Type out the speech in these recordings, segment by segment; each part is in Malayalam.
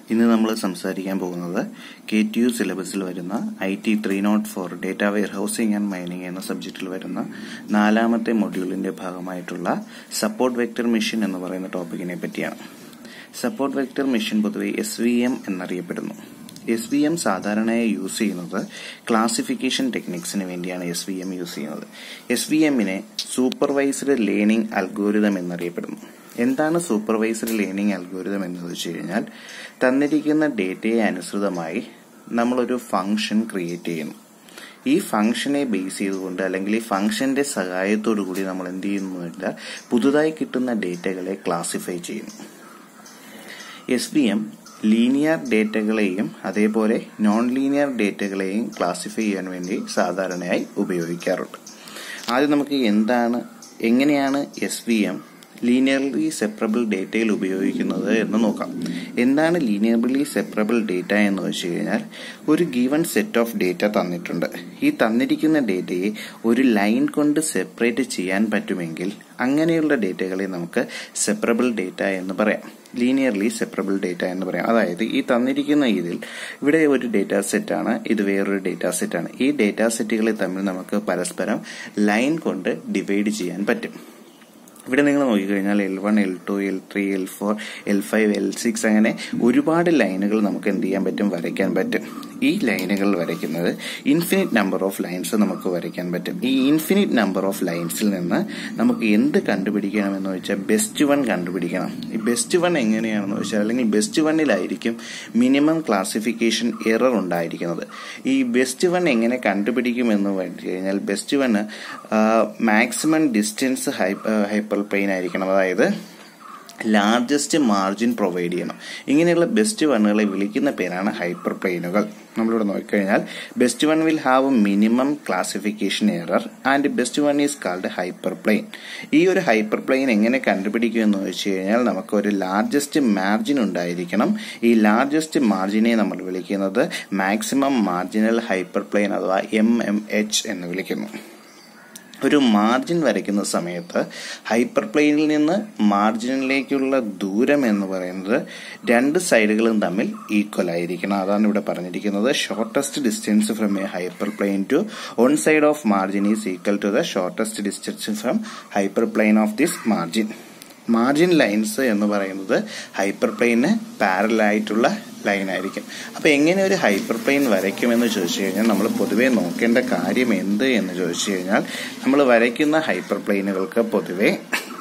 ഇന്ന് നമ്മൾ സംസാരിക്കാൻ പോകുന്നത് കെ ടി യു സിലബസിൽ വരുന്ന I T three nought for data warehousing and mining എന്ന സബ്ജക്റ്റിൽ വരുന്ന നാലാമത്തെ മൊഡ്യൂളിന്റെ ഭാഗമായിട്ടുള്ള സപ്പോർട്ട് വെക്ടർ മെഷീൻ എന്ന് പറയുന്ന ടോപ്പിക്കിനെ പറ്റിയാണ് സപ്പോർട്ട് വെക്ടർ മെഷീൻ പൊതുവെ എസ് വി എം എന്നറിയപ്പെടുന്നു എസ് വി എം സാധാരണയായി യൂസ് ചെയ്യുന്നത് ക്ലാസിഫിക്കേഷൻ ടെക്നിക്സിന് വേണ്ടിയാണ് എസ് വി എം യൂസ് ചെയ്യുന്നത് എസ് വി എമ്മിനെ സൂപ്പർവൈസ്ഡ് ലേണിംഗ് അൽഗോരിതം എന്നറിയപ്പെടുന്നു എന്താണ് സൂപ്പർവൈസ്ഡ് ലേണിംഗ് അൽഗോരിതം എന്ന് വെച്ച് കഴിഞ്ഞാൽ തന്നിരിക്കുന്ന ഡേറ്റയെ അനുസൃതമായി നമ്മളൊരു ഫംഗ്ഷൻ ക്രിയേറ്റ് ചെയ്യുന്നു ഈ ഫംഗ്ഷനെ ബേസ് ചെയ്തുകൊണ്ട് അല്ലെങ്കിൽ ഈ ഫംഗ്ഷന്റെ സഹായത്തോടു കൂടി നമ്മൾ എന്ത് ചെയ്യുന്നു വെച്ചാൽ പുതുതായി കിട്ടുന്ന ഡേറ്റകളെ ക്ലാസിഫൈ ചെയ്യുന്നു എസ് ബി എം ലീനിയർ ഡേറ്റകളെയും അതേപോലെ നോൺ ലീനിയർ ഡേറ്റകളെയും ക്ലാസിഫൈ ചെയ്യാൻ വേണ്ടി സാധാരണയായി ഉപയോഗിക്കാറുണ്ട് ആദ്യം നമുക്ക് എന്താണ് എങ്ങനെയാണ് S V M linearly separable ഡേറ്റയിൽ ഉപയോഗിക്കുന്നത് എന്ന് നോക്കാം എന്താണ് ലീനിയർലി സെപ്പറബിൾ ഡേറ്റ എന്ന് വെച്ച് കഴിഞ്ഞാൽ ഒരു ഗീവൺ സെറ്റ് ഓഫ് ഡേറ്റ തന്നിട്ടുണ്ട് ഈ തന്നിരിക്കുന്ന ഡേറ്റയെ ഒരു ലൈൻ കൊണ്ട് സെപ്പറേറ്റ് ചെയ്യാൻ പറ്റുമെങ്കിൽ അങ്ങനെയുള്ള ഡേറ്റകളെ നമുക്ക് സെപ്പറബിൾ ഡേറ്റ എന്ന് പറയാം ലീനിയർലി സെപ്പറബിൾ ഡേറ്റ എന്ന് പറയാം അതായത് ഈ തന്നിരിക്കുന്ന ഇതിൽ ഇവിടെ ഒരു ഡേറ്റ സെറ്റ് ആണ് ഇത് വേറൊരു ഡേറ്റ സെറ്റ് ആണ് ഈ ഡേറ്റ സെറ്റുകളെ തമ്മിൽ നമുക്ക് പരസ്പരം ലൈൻ കൊണ്ട് ഡിവൈഡ് ചെയ്യാൻ പറ്റും ഇവിടെ നിങ്ങൾ നോക്കിക്കഴിഞ്ഞാൽ L one L two L three L four L five L six അങ്ങനെ ഒരുപാട് ലൈനുകൾ നമുക്ക് എന്ത് ചെയ്യാൻ പറ്റും വരയ്ക്കാൻ പറ്റും ഈ ലൈനുകൾ വരയ്ക്കുന്നത് ഇൻഫിനിറ്റ് നമ്പർ ഓഫ് ലൈൻസ് നമുക്ക് വരയ്ക്കാൻ പറ്റും ഈ ഇൻഫിനിറ്റ് നമ്പർ ഓഫ് ലൈൻസിൽ നിന്ന് നമുക്ക് എന്ത് കണ്ടുപിടിക്കണമെന്ന് വെച്ചാൽ ബെസ്റ്റ് വൺ കണ്ടുപിടിക്കണം ഈ ബെസ്റ്റ് വൺ എങ്ങനെയാണെന്ന് വെച്ചാൽ അല്ലെങ്കിൽ ബെസ്റ്റ് വണ്ണിലായിരിക്കും മിനിമം ക്ലാസിഫിക്കേഷൻ എറർ ഉണ്ടായിരിക്കുന്നത് ഈ ബെസ്റ്റ് വൺ എങ്ങനെ കണ്ടുപിടിക്കുമെന്ന് വെച്ച് കഴിഞ്ഞാൽ best one maximum distance hyperplane ആയിരിക്കണം അതായത് ലാർജസ്റ്റ് മാർജിൻ പ്രൊവൈഡ് ചെയ്യണം ഇങ്ങനെയുള്ള ബെസ്റ്റ് വണ്ണുകളെ വിളിക്കുന്ന പേരാണ് ഹൈപ്പർ പ്ലെയിനുകൾ നമ്മളിവിടെ നോക്കിക്കഴിഞ്ഞാൽ best one will have minimum classification error and best one is called hyperplane ഈ ഒരു ഹൈപ്പർ പ്ലെയിൻ എങ്ങനെ കണ്ടുപിടിക്കുമെന്ന് വെച്ച് കഴിഞ്ഞാൽ നമുക്ക് ഒരു ലാർജസ്റ്റ് മാർജിൻ ഉണ്ടായിരിക്കണം ഈ ലാർജസ്റ്റ് മാർജിനെ നമ്മൾ വിളിക്കുന്നത് മാക്സിമം മാർജിനൽ ഹൈപ്പർ പ്ലെയിൻ അഥവാ എം എം എച്ച് എന്ന് വിളിക്കുന്നു ഒരു മാർജിൻ വരയ്ക്കുന്ന സമയത്ത് ഹൈപ്പർ പ്ലെയിനിൽ നിന്ന് മാർജിനിലേക്കുള്ള ദൂരം എന്ന് പറയുന്നത് രണ്ട് സൈഡുകളും തമ്മിൽ ഈക്വൽ ആയിരിക്കണം അതാണ് ഇവിടെ പറഞ്ഞിരിക്കുന്നത് shortest distance from a hyperplane to one side of margin is equal to the shortest distance from hyperplane of this margin margin lines എന്ന് പറയുന്നത് ഹൈപ്പർ പ്ലെയിന് പാരലായിട്ടുള്ള ലൈൻ ആയിരിക്കും അപ്പൊ എങ്ങനെ ഒരു ഹൈപ്പർ പ്ലെയിൻ വരയ്ക്കുമെന്ന് ചോദിച്ചു കഴിഞ്ഞാൽ നമ്മൾ പൊതുവെ നോക്കേണ്ട കാര്യം എന്ത് എന്ന് ചോദിച്ചു കഴിഞ്ഞാൽ നമ്മൾ വരയ്ക്കുന്ന ഹൈപ്പർ പ്ലെയിനുകൾക്ക് പൊതുവെ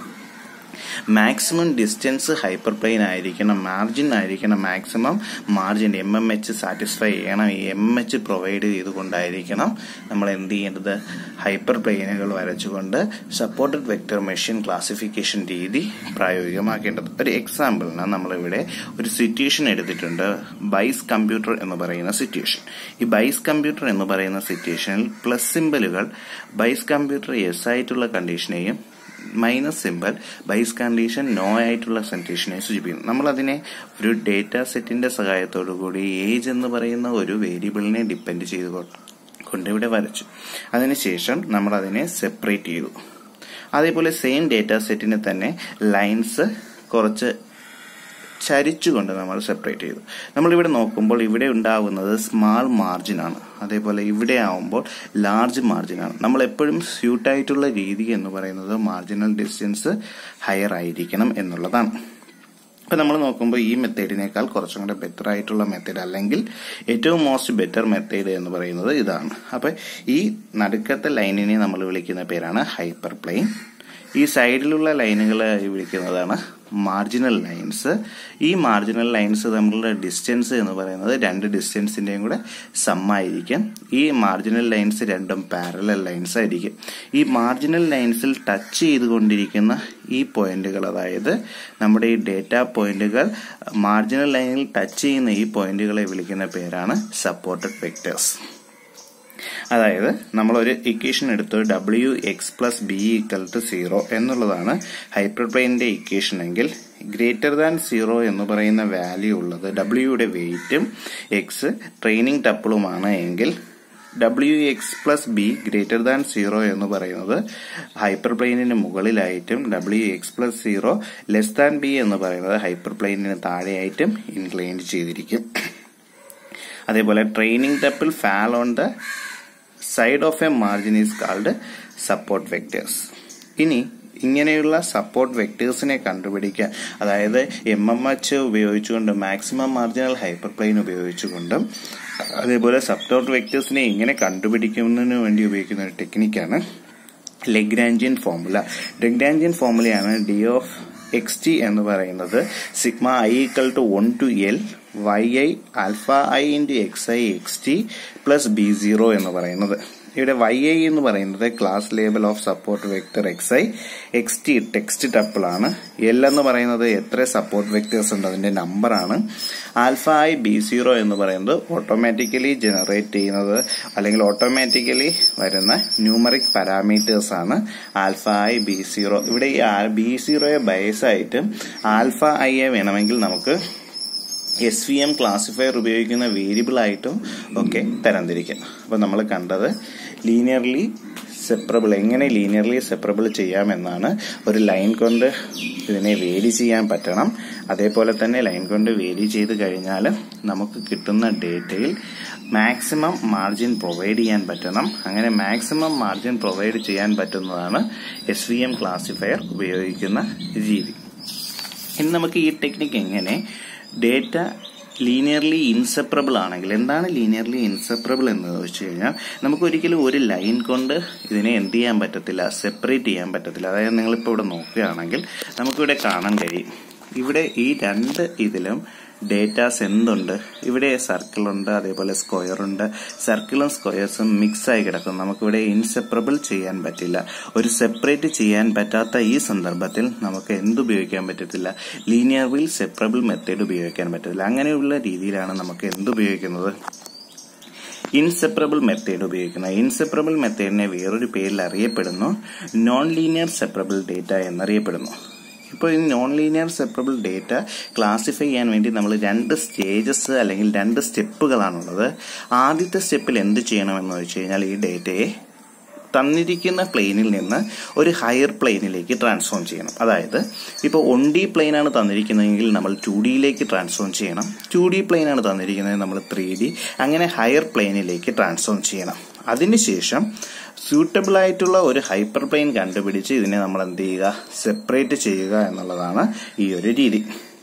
മാക്സിമം ഡിസ്റ്റൻസ് ഹൈപ്പർ പ്ലെയിൻ ആയിരിക്കണം മാർജിൻ ആയിരിക്കണം maximum margin M M H satisfy ചെയ്യണം ഈ എം എച്ച് പ്രൊവൈഡ് ചെയ്തുകൊണ്ടായിരിക്കണം നമ്മൾ എന്ത് ചെയ്യേണ്ടത് ഹൈപ്പർ പ്ലെയിനുകൾ വരച്ചുകൊണ്ട് സപ്പോർട്ടഡ് വെക്ടർ മെഷീൻ ക്ലാസിഫിക്കേഷൻ രീതി പ്രായോഗികമാക്കേണ്ടത് ഒരു എക്സാമ്പിളിന് നമ്മളിവിടെ ഒരു സിറ്റുവേഷൻ എടുത്തിട്ടുണ്ട് ബൈസ് കമ്പ്യൂട്ടർ എന്ന് പറയുന്ന സിറ്റുവേഷൻ ഈ ബൈസ് കമ്പ്യൂട്ടർ എന്ന് പറയുന്ന സിറ്റുവേഷനിൽ പ്ലസ് സിമ്പലുകൾ ബൈസ് കമ്പ്യൂട്ടർ എസ് ആയിട്ടുള്ള കണ്ടീഷനെയും minus symbol buys condition no ആയിട്ടുള്ള കണ്ടീഷനെ സൂചിപ്പിക്കുന്നു നമ്മൾ അതിനെ ഒരു ഡേറ്റ സെറ്റിന്റെ സഹായത്തോടു കൂടി ഏജ് എന്ന് പറയുന്ന ഒരു വേരിയബിളിനെ ഡിപ്പെൻഡ് ചെയ്ത് കൊണ്ട് ഇവിടെ വരച്ചു അതിനുശേഷം നമ്മൾ അതിനെ സെപ്പറേറ്റ് ചെയ്തു അതേപോലെ സെയിം ഡേറ്റ സെറ്റിനെ തന്നെ ലൈൻസ് കുറച്ച് ചരിച്ചുകൊണ്ട് നമ്മൾ സെപ്പറേറ്റ് ചെയ്തു നമ്മളിവിടെ നോക്കുമ്പോൾ ഇവിടെ ഉണ്ടാകുന്നത് സ്മാൾ മാർജിൻ ആണ് അതേപോലെ ഇവിടെ ആവുമ്പോൾ ലാർജ് മാർജിൻ ആണ് നമ്മൾ എപ്പോഴും സ്യൂട്ടായിട്ടുള്ള രീതി എന്ന് പറയുന്നത് മാർജിനൽ ഡിസ്റ്റൻസ് ഹയർ ആയിരിക്കണം എന്നുള്ളതാണ് ഇപ്പൊ നമ്മൾ നോക്കുമ്പോൾ ഈ മെത്തേഡിനേക്കാൾ കുറച്ചും കൂടെ ബെറ്റർ ആയിട്ടുള്ള മെത്തേഡ് അല്ലെങ്കിൽ ഏറ്റവും മോസ്റ്റ് ബെറ്റർ മെത്തേഡ് എന്ന് പറയുന്നത് ഇതാണ് അപ്പൊ ഈ നടുക്കത്തെ ലൈനിനെ നമ്മൾ വിളിക്കുന്ന പേരാണ് ഹൈപ്പർ പ്ലെയിൻ ഈ സൈഡിലുള്ള ലൈനുകൾ വിളിക്കുന്നതാണ് മാർജിനൽ ലൈൻസ് ഈ മാർജിനൽ ലൈൻസ് തമ്മിലുള്ള ഡിസ്റ്റൻസ് എന്ന് പറയുന്നത് രണ്ട് ഡിസ്റ്റൻസിന്റെയും കൂടെ സമ്മായിരിക്കും ഈ മാർജിനൽ ലൈൻസ് രണ്ടും പാരലൽ ലൈൻസ് ആയിരിക്കും ഈ മാർജിനൽ ലൈൻസിൽ ടച്ച് ചെയ്തുകൊണ്ടിരിക്കുന്ന ഈ പോയിന്റുകൾ അതായത് നമ്മുടെ ഈ ഡേറ്റ പോയിന്റുകൾ മാർജിനൽ ലൈനിൽ ടച്ച് ചെയ്യുന്ന ഈ പോയിന്റുകളെ വിളിക്കുന്ന പേരാണ് സപ്പോർട്ടഡ് വെക്ടേഴ്സ് അതായത് നമ്മൾ ഒരു ഇക്വേഷൻ എടുത്തു W X plus B equal to zero എന്നുള്ളതാണ് ഹൈപ്പർ പ്ലെയിനിന്റെ ഇക്വേഷൻ എങ്കിൽ ഗ്രേറ്റർ ദാൻ സീറോ എന്ന് പറയുന്ന വാല്യൂ ഉള്ളത് ഡബ്ല്യുയുടെ വെയിറ്റും എക്സ് ട്രെയിനിങ് ടപ്പിളുമാണ് എങ്കിൽ W X plus B greater than zero എന്ന് പറയുന്നത് ഹൈപ്പർ പ്ലെയിനിന് മുകളിലായിട്ടും W X plus zero less than B എന്ന് പറയുന്നത് ഹൈപ്പർ പ്ലെയിനിന് താഴെയായിട്ടും ഇൻക്ലൈൻ ചെയ്തിരിക്കും അതേപോലെ training tuple fall on the side of a margin is called support vectors ഇനി ഇങ്ങനെയുള്ള സപ്പോർട്ട് വെക്ടേഴ്സിനെ കണ്ടുപിടിക്കാൻ അതായത് എം എം എച്ച് ഉപയോഗിച്ചുകൊണ്ട് മാക്സിമം മാർജിനൽ ഹൈപ്പർ പ്ലെയിൻ ഉപയോഗിച്ചുകൊണ്ടും അതേപോലെ സപ്പോർട്ട് വെക്ടേഴ്സിനെ എങ്ങനെ കണ്ടുപിടിക്കുന്നതിന് വേണ്ടി ഉപയോഗിക്കുന്ന ഒരു ടെക്നിക്കാണ് ലെഗ്രാൻജിയൻ ഫോർമുല ലെഗ്രാൻജിയൻ ഫോർമുലയാണ് ഡി ഓഫ് എക്സ് ടി എന്ന് പറയുന്നത് sigma I equal to one to L Y I alpha I into X I X T plus B zero എന്ന് പറയുന്നത് ഇവിടെ വൈ ഐ എന്ന് പറയുന്നത് class label of support vector X I X T text ടപ്പിളാണ് എൽ എന്ന് പറയുന്നത് എത്ര സപ്പോർട്ട് വെക്ടേഴ്സ് ഉണ്ട് അതിന്റെ നമ്പറാണ് ആൽഫ ഐ ബി സീറോ എന്ന് പറയുന്നത് ഓട്ടോമാറ്റിക്കലി ജനറേറ്റ് ചെയ്യുന്നത് അല്ലെങ്കിൽ ഓട്ടോമാറ്റിക്കലി വരുന്ന ന്യൂമറിക് പാരാമീറ്റേഴ്സ് ആണ് ആൽഫ ഐ ബി സീറോ ഇവിടെ ഈ ബി സീറോയെ ബേസ് ആയിട്ട് ആൽഫ ഐയെ വേണമെങ്കിൽ നമുക്ക് എസ് വി എം ക്ലാസിഫയർ ഉപയോഗിക്കുന്ന വേരിയബിൾ ആയിട്ടും ഒക്കെ തരംതിരിക്കാം അപ്പോൾ നമ്മൾ കണ്ടത് ലീനിയർലി സെപ്പറബിൾ എങ്ങനെ ലീനിയർലി സെപ്പറബിൾ ചെയ്യാമെന്നാണ് ഒരു ലൈൻ കൊണ്ട് ഇതിനെ വേരി ചെയ്യാൻ പറ്റണം അതേപോലെ തന്നെ ലൈൻ കൊണ്ട് വേരി ചെയ്ത് കഴിഞ്ഞാൽ നമുക്ക് കിട്ടുന്ന ഡേറ്റയിൽ മാക്സിമം മാർജിൻ പ്രൊവൈഡ് ചെയ്യാൻ പറ്റണം അങ്ങനെ മാക്സിമം മാർജിൻ പ്രൊവൈഡ് ചെയ്യാൻ പറ്റുന്നതാണ് എസ് വി എം ക്ലാസിഫയർ ഉപയോഗിക്കുന്ന രീതി ഇനി നമുക്ക് ഈ ടെക്നിക്ക് എങ്ങനെ ഡേറ്റ ലീനിയർലി ഇൻസെപ്പറബിൾ ആണെങ്കിൽ എന്താണ് ലീനിയർലി ഇൻസെപ്പറബിൾ എന്ന് വെച്ച് കഴിഞ്ഞാൽ നമുക്ക് ഒരിക്കലും ഒരു ലൈൻ കൊണ്ട് ഇതിനെ എന്ത് ചെയ്യാൻ പറ്റത്തില്ല സെപ്പറേറ്റ് ചെയ്യാൻ പറ്റത്തില്ല അതായത് നിങ്ങളിപ്പോൾ ഇവിടെ നോക്കുകയാണെങ്കിൽ നമുക്കിവിടെ കാണാൻ കഴിയും ഇവിടെ ഈ രണ്ട് ഇതിലും ഡേറ്റാസ് എന്തുണ്ട് ഇവിടെ സർക്കിൾ ഉണ്ട് അതേപോലെ സ്ക്വയർ ഉണ്ട് സർക്കിളും സ്ക്വയേഴ്സും മിക്സ് ആയി കിടക്കും നമുക്കിവിടെ ഇൻസെപ്പറബിൾ ചെയ്യാൻ പറ്റില്ല ഒരു സെപ്പറേറ്റ് ചെയ്യാൻ പറ്റാത്ത ഈ സന്ദർഭത്തിൽ നമുക്ക് എന്ത് ഉപയോഗിക്കാൻ പറ്റത്തില്ല ലീനിയർവിൽ സെപ്പറബിൾ മെത്തേഡ് ഉപയോഗിക്കാൻ പറ്റത്തില്ല അങ്ങനെയുള്ള രീതിയിലാണ് നമുക്ക് എന്ത് ഉപയോഗിക്കുന്നത് ഇൻസെപ്പറബിൾ മെത്തേഡ് ഉപയോഗിക്കുന്നത് ഇൻസെപ്പറബിൾ മെത്തേഡിനെ വേറൊരു പേരിൽ അറിയപ്പെടുന്നു നോൺ ലീനിയർ സെപ്പറബിൾ ഡേറ്റ എന്നറിയപ്പെടുന്നു ഇപ്പോൾ ഈ non linear separable data classify ചെയ്യാൻ വേണ്ടി നമ്മൾ രണ്ട് സ്റ്റേജസ് അല്ലെങ്കിൽ രണ്ട് സ്റ്റെപ്പുകളാണുള്ളത് ആദ്യത്തെ സ്റ്റെപ്പിൽ എന്ത് ചെയ്യണമെന്ന് വെച്ച് കഴിഞ്ഞാൽ ഈ ഡേറ്റയെ തന്നിരിക്കുന്ന പ്ലെയിനിൽ നിന്ന് ഒരു ഹയർ പ്ലെയിനിലേക്ക് ട്രാൻസ്ഫോം ചെയ്യണം അതായത് ഇപ്പോൾ ഒൺ ഡി പ്ലെയിനാണ് തന്നിരിക്കുന്നതെങ്കിൽ നമ്മൾ ടു ഡിയിലേക്ക് ട്രാൻസ്ഫോം ചെയ്യണം ടു ഡി പ്ലെയിനാണ് തന്നിരിക്കുന്നത് നമ്മൾ ത്രീ ഡി അങ്ങനെ ഹയർ പ്ലെയിനിലേക്ക് ട്രാൻസ്ഫോം ചെയ്യണം അതിനുശേഷം സ്യൂട്ടബിൾ ആയിട്ടുള്ള ഒരു ഹൈപ്പർ പ്ലെയിൻ കണ്ടുപിടിച്ച് ഇതിനെ നമ്മൾ എന്ത് ചെയ്യുക സെപ്പറേറ്റ് ചെയ്യുക എന്നുള്ളതാണ് ഈ ഒരു രീതി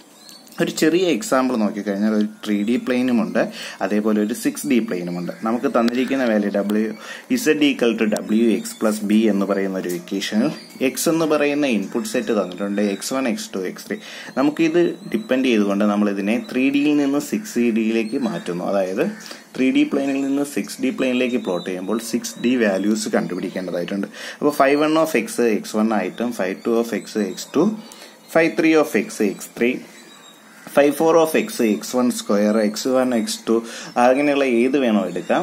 ഒരു ചെറിയ എക്സാമ്പിൾ നോക്കിക്കഴിഞ്ഞാൽ ഒരു ത്രീ ഡി പ്ലെയിനുമുണ്ട് അതേപോലെ ഒരു സിക്സ് ഡി പ്ലെയിനുമുണ്ട് നമുക്ക് തന്നിരിക്കുന്ന value W Z equal to W X plus B എന്ന് പറയുന്ന ഒരു ഇക്വേഷനിൽ എക്സ് എന്ന് പറയുന്ന ഇൻപുട്ട് സെറ്റ് തന്നിട്ടുണ്ട് X one X two X three നമുക്കിത് ഡിപ്പെൻഡ് ചെയ്തുകൊണ്ട് നമ്മൾ ഇതിനെ ത്രീ ഡിയിൽ നിന്ന് സിക്സ് ഡിയിലേക്ക് മാറ്റുന്നു അതായത് ത്രീ ഡി പ്ലെയിനിൽ നിന്ന് സിക്സ് ഡി പ്ലെയിനിലേക്ക് പ്ലോട്ട് ചെയ്യുമ്പോൾ സിക്സ് ഡി വാല്യൂസ് കണ്ടുപിടിക്കേണ്ടതായിട്ടുണ്ട് അപ്പോൾ five one of X X one ആയിട്ടും five two of X X two five three of X X three five four of X X one square X one X two അങ്ങനെയുള്ള ഏത് വേണോ എടുക്കാം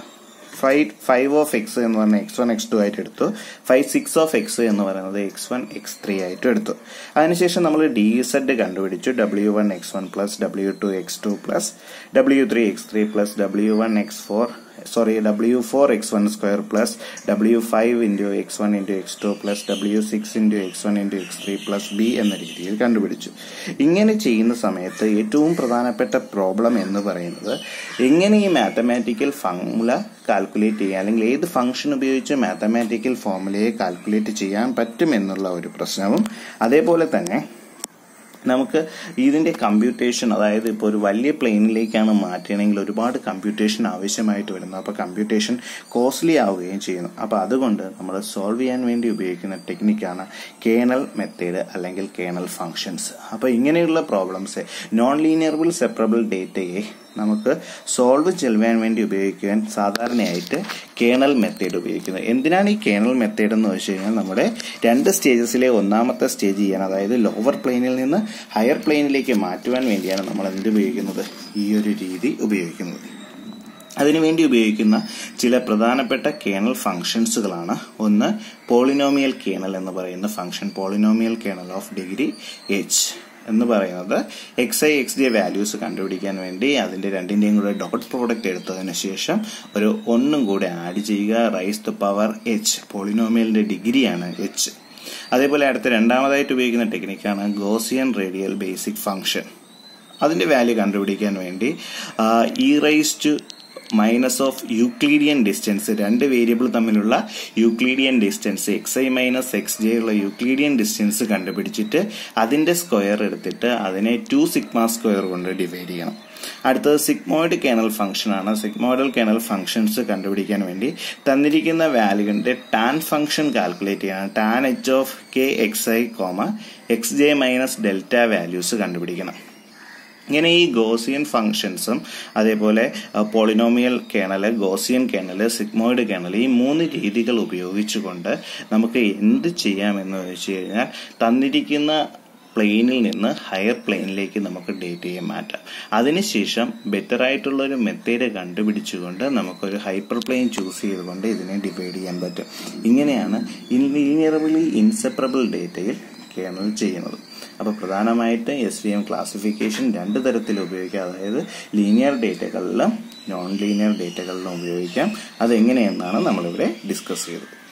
ഫൈവ് ഫൈവ് ഓഫ് എക്സ് എന്ന് പറഞ്ഞാൽ എക്സ് വൺ എക്സ് ടു ആയിട്ട് എടുത്തു ഫൈവ് സിക്സ് ഓഫ് എക്സ് എന്ന് പറയുന്നത് എക്സ് വൺ എക്സ് ത്രീ ആയിട്ട് എടുത്തു അതിനുശേഷം നമ്മൾ ഡി സെഡ് കണ്ടുപിടിച്ചു W one X one plus W two X two plus W three X three plus W one X four sorry W four X one square plus W five into X one into X two plus W six into X one into X three plus B എന്ന രീതിയിൽ കണ്ടുപിടിച്ചു ഇങ്ങനെ ചെയ്യുന്ന സമയത്ത് ഏറ്റവും പ്രധാനപ്പെട്ട പ്രോബ്ലം എന്ന് പറയുന്നത് എങ്ങനെ ഈ മാത്തമാറ്റിക്കൽ ഫോർമുല കാൽക്കുലേറ്റ് ചെയ്യാൻ അല്ലെങ്കിൽ ഏത് ഫംഗ്ഷൻ ഉപയോഗിച്ച് മാത്തമാറ്റിക്കൽ ഫോർമുലയെ കാൽക്കുലേറ്റ് ചെയ്യാൻ പറ്റും എന്നുള്ള ഒരു പ്രശ്നവും അതേപോലെ തന്നെ നമുക്ക് ഇതിന്റെ കമ്പ്യൂട്ടേഷൻ അതായത് ഇപ്പോൾ ഒരു വലിയ പ്ലെയിനിലേക്കാണ് മാറ്റണമെങ്കിൽ ഒരുപാട് കമ്പ്യൂട്ടേഷൻ ആവശ്യമായിട്ട് വരുന്നു അപ്പോൾ കമ്പ്യൂട്ടേഷൻ കോസ്റ്റ്ലി ആവുകയും ചെയ്യുന്നു അപ്പോൾ അതുകൊണ്ട് നമ്മൾ സോൾവ് ചെയ്യാൻ വേണ്ടി ഉപയോഗിക്കുന്ന ടെക്നിക്കാണ് കേണൽ മെത്തേഡ് അല്ലെങ്കിൽ കേണൽ ഫങ്ഷൻസ് അപ്പോൾ ഇങ്ങനെയുള്ള പ്രോബ്ലംസ് നോൺ ലീനിയർബിൾ സെപ്പറബിൾ ഡേറ്റയെ നമുക്ക് സോൾവ് ചെയ്യുവാൻ വേണ്ടി ഉപയോഗിക്കുവാൻ സാധാരണയായിട്ട് കേണൽ മെത്തേഡ് ഉപയോഗിക്കുന്നത് എന്തിനാണ് ഈ കേണൽ മെത്തേഡ് എന്ന് വെച്ച് കഴിഞ്ഞാൽ നമ്മുടെ രണ്ട് സ്റ്റേജസിലെ ഒന്നാമത്തെ സ്റ്റേജ് ചെയ്യാൻ അതായത് ലോവർ പ്ലെയിനിൽ നിന്ന് ഹയർ പ്ലെയിനിലേക്ക് മാറ്റുവാൻ വേണ്ടിയാണ് നമ്മൾ എന്ത് ഉപയോഗിക്കുന്നത് ഈ ഒരു രീതി ഉപയോഗിക്കുന്നത് അതിനുവേണ്ടി ഉപയോഗിക്കുന്ന ചില പ്രധാനപ്പെട്ട കേണൽ ഫംഗ്ഷൻസുകളാണ് ഒന്ന് പോളിനോമിയൽ കേണൽ എന്ന് പറയുന്ന function polynomial kernel of degree H എന്ന് പറയുന്നത് X I X J values കണ്ടുപിടിക്കാൻ വേണ്ടി അതിന്റെ രണ്ടിന്റെയും കൂടെ ഡോട്ട് പ്രോഡക്റ്റ് എടുത്തതിന് ശേഷം ഒരു ഒന്നും കൂടെ ആഡ് ചെയ്യുക റൈസ് ടു പവർ എച്ച് പോളിനോമിയലിന്റെ ഡിഗ്രിയാണ് എച്ച് അതേപോലെ അടുത്ത രണ്ടാമതായിട്ട് ഉപയോഗിക്കുന്ന ടെക്നിക്കാണ് ഗോസിയൻ റേഡിയൽ ബേസിക് ഫംഗ്ഷൻ അതിന്റെ വാല്യൂ കണ്ടുപിടിക്കാൻ വേണ്ടി E raise to minus of Euclidean distance രണ്ട് വേരിയബിൾ തമ്മിലുള്ള Euclidean distance X I minus X J ഉള്ള യൂക്ലീഡിയൻ ഡിസ്റ്റൻസ് കണ്ടുപിടിച്ചിട്ട് അതിന്റെ സ്ക്വയർ എടുത്തിട്ട് അതിനെ ടു സിഗ്മ സ്ക്വയർ കൊണ്ട് ഡിവൈഡ് ചെയ്യണം അടുത്തത് സിഗ്മോയിഡ് കേണൽ ഫംഗ്ഷൻ ആണ് സിഗ്മോയിഡൽ കേണൽ ഫംഗ്ഷൻസ് കണ്ടുപിടിക്കാൻ വേണ്ടി തന്നിരിക്കുന്ന വാല്യൂവിന്റെ ടാൻ ഫംഗ്ഷൻ കാൽക്കുലേറ്റ് ചെയ്യണം tan H of K X I comma X J minus delta values കണ്ടുപിടിക്കണം ഇങ്ങനെ ഈ ഗോസിയൻ ഫംഗ്ഷൻസും അതേപോലെ polynomial kernel Gaussian kernel sigmoid kernel ഈ മൂന്ന് രീതികൾ ഉപയോഗിച്ചുകൊണ്ട് നമുക്ക് എന്ത് ചെയ്യാമെന്ന് വെച്ച് കഴിഞ്ഞാൽ തന്നിരിക്കുന്ന പ്ലെയിനിൽ നിന്ന് ഹയർ പ്ലെയിനിലേക്ക് നമുക്ക് ഡേറ്റയെ മാറ്റാം അതിനുശേഷം ബെറ്റർ ആയിട്ടുള്ള ഒരു മെത്തേഡ് കണ്ടുപിടിച്ചുകൊണ്ട് നമുക്കൊരു ഹൈപ്പർ പ്ലെയിൻ ചൂസ് ചെയ്തുകൊണ്ട് ഇതിനെ ഡിവൈഡ് ചെയ്യാൻ പറ്റും ഇങ്ങനെയാണ് ഇൻലീനിയറബിളി ഇൻസെപ്പറബിൾ ഡേറ്റയിൽ കേണൽ ചെയ്യുന്നത് അപ്പോൾ പ്രധാനമായിട്ട് എസ് വി എം ക്ലാസിഫിക്കേഷൻ രണ്ട് തരത്തിൽ ഉപയോഗിക്കാം അതായത് ലീനിയർ ഡേറ്റകളിലും നോൺ ലീനിയർ ഡേറ്റകളിലും ഉപയോഗിക്കാം അതെങ്ങനെയെന്നാണ് നമ്മളിവിടെ ഡിസ്കസ് ചെയ്തത്